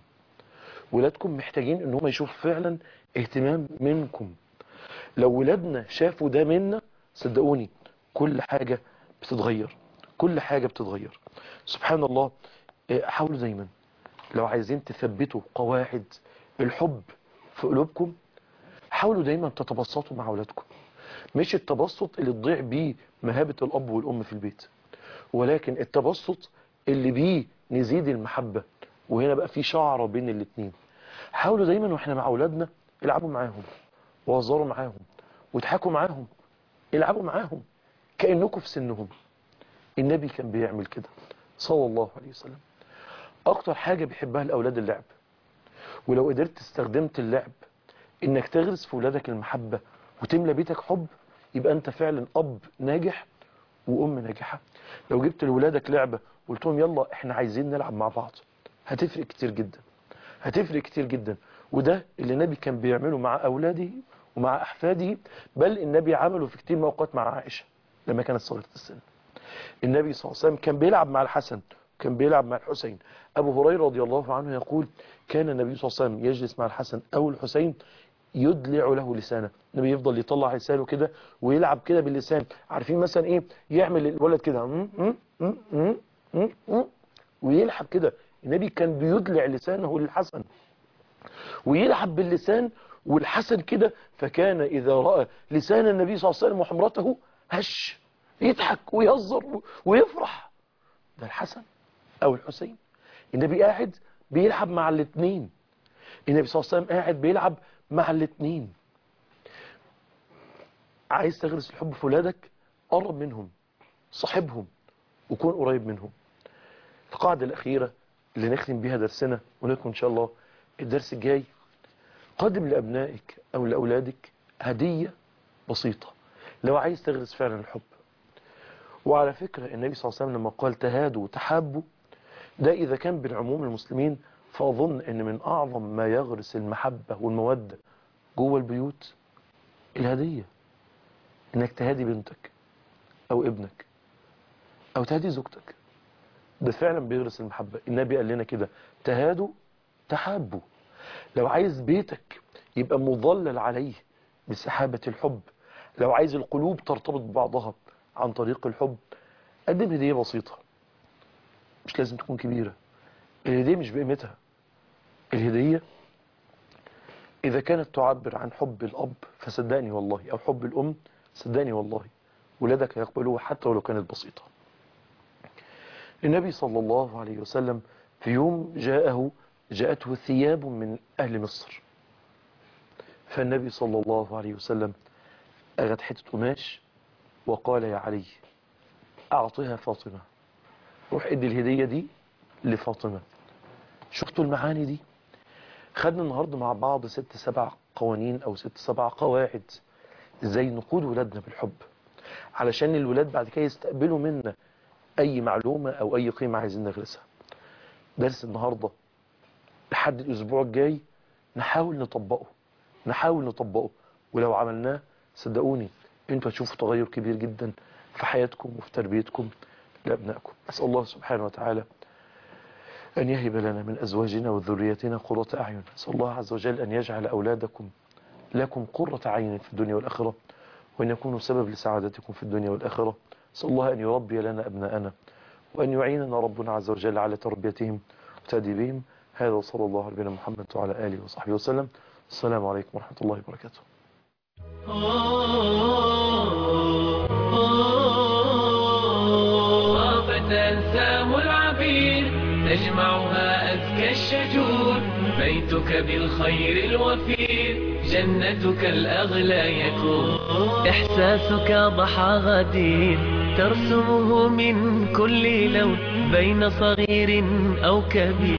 ولادكم محتاجين ان هم يشوفوا فعلا اهتمام منكم لو ولادنا شافوا ده منا صدقوني كل حاجة بتتغير كل حاجة بتتغير سبحان الله اه، حاولوا دايما لو عايزين تثبتوا قواعد الحب في قلوبكم حاولوا دايما تتبسطوا مع اولادكم مش التبسط اللي تضيع بيه مهابة الاب والام في البيت ولكن التبسط اللي بيه نزيد المحبة وهنا بقى في شعرة بين الاتنين حاولوا دايما واحنا مع اولادنا العبوا معاهم وهزروا معاهم واضحكوا معاهم العبوا معاهم كأنكم في سنهم النبي كان بيعمل كده صلى الله عليه وسلم اكتر حاجة بيحبها الاولاد اللعب ولو قدرت استخدمت اللعب انك تغرس في ولادك المحبة وتملى بيتك حب يبقى انت فعلا اب ناجح وام ناجحة لو جبت لولادك لعبة وقلت لهم يلا احنا عايزين نلعب مع بعض هتفرق كتير جدا هتفرق كتير جدا وده اللي النبي كان بيعمله مع اولاده ومع احفاده بل النبي عمله في كتير من الاوقات مع عائشة لما كانت صغيرة السن النبي صلى الله عليه وسلم كان بيلعب مع الحسن كان بيلعب مع الحسين أبو هريرة رضي الله عنه يقول كان النبي صلى الله عليه وسلم يجلس مع الحسن أو الحسين يدلع له لسانه النبي يفضل يطلع لسانه كده ويلعب كده باللسان عارفين مثلا ايه يعمل الولد كده م- م- م- م- م- م- ويلعب كده النبي كان بيدلع لسانه للحسن ويلعب باللسان والحسن كده فكان إذا رأى لسان النبي صلى الله عليه وسلم وحمرته هش يضحك ويهزر ويفرح ده الحسن أو الحسين النبي قاعد بيلعب مع الاثنين النبي صلى الله عليه وسلم قاعد بيلعب مع الاثنين عايز تغرس الحب في ولادك قرب منهم صاحبهم وكون قريب منهم القاعدة الأخيرة اللي نختم بيها درسنا ونكون إن شاء الله الدرس الجاي قدم لأبنائك أو لأولادك هدية بسيطة لو عايز تغرس فعلا الحب وعلى فكرة النبي صلى الله عليه وسلم لما قال تهادوا وتحابوا ده إذا كان بين عموم المسلمين فأظن أن من أعظم ما يغرس المحبة والمودة جوه البيوت الهدية إنك تهادي بنتك أو ابنك أو تهادي زوجتك ده فعلا بيغرس المحبة النبي قال لنا كده تهادوا تحابوا لو عايز بيتك يبقى مظلل عليه بسحابة الحب لو عايز القلوب ترتبط ببعضها عن طريق الحب قدم هدية بسيطة مش لازم تكون كبيرة الهدية مش بقيمتها الهدية إذا كانت تعبر عن حب الأب فصدقني والله أو حب الأم صدقني والله ولادك هيقبلوها حتى ولو كانت بسيطة النبي صلى الله عليه وسلم في يوم جاءه جاءته ثياب من أهل مصر فالنبي صلى الله عليه وسلم أخذ حتة قماش وقال يا علي أعطيها فاطمة روح ادي الهدية دي لفاطمة شفتوا المعاني دي خدنا النهاردة مع بعض ست سبع قوانين أو ست سبع قواعد ازاي نقود ولادنا بالحب علشان الولاد بعد كده يستقبلوا منا أي معلومة أو أي قيمة عايزين نغرسها درس النهاردة لحد الأسبوع الجاي نحاول نطبقه نحاول نطبقه ولو عملناه صدقوني انتوا هتشوفوا تغير كبير جدا في حياتكم وفي تربيتكم لأبنائكم أسأل الله سبحانه وتعالى أن يهب لنا من أزواجنا وذريتنا قرة أعين أسأل الله عز وجل أن يجعل أولادكم لكم قرة عين في الدنيا والآخرة وأن يكونوا سبب لسعادتكم في الدنيا والآخرة أسأل الله أن يربي لنا أبناءنا وأن يعيننا ربنا عز وجل على تربيتهم وتأديبهم هذا وصلى الله على نبينا محمد وعلى آله وصحبه وسلم السلام عليكم ورحمة الله وبركاته طابت أنسام العبير تجمعها أزكى الشجور بيتك بالخير الوفير جنتك الأغلى يكون إحساسك ضحى غدير ترسمه من كل لون بين صغير أو كبير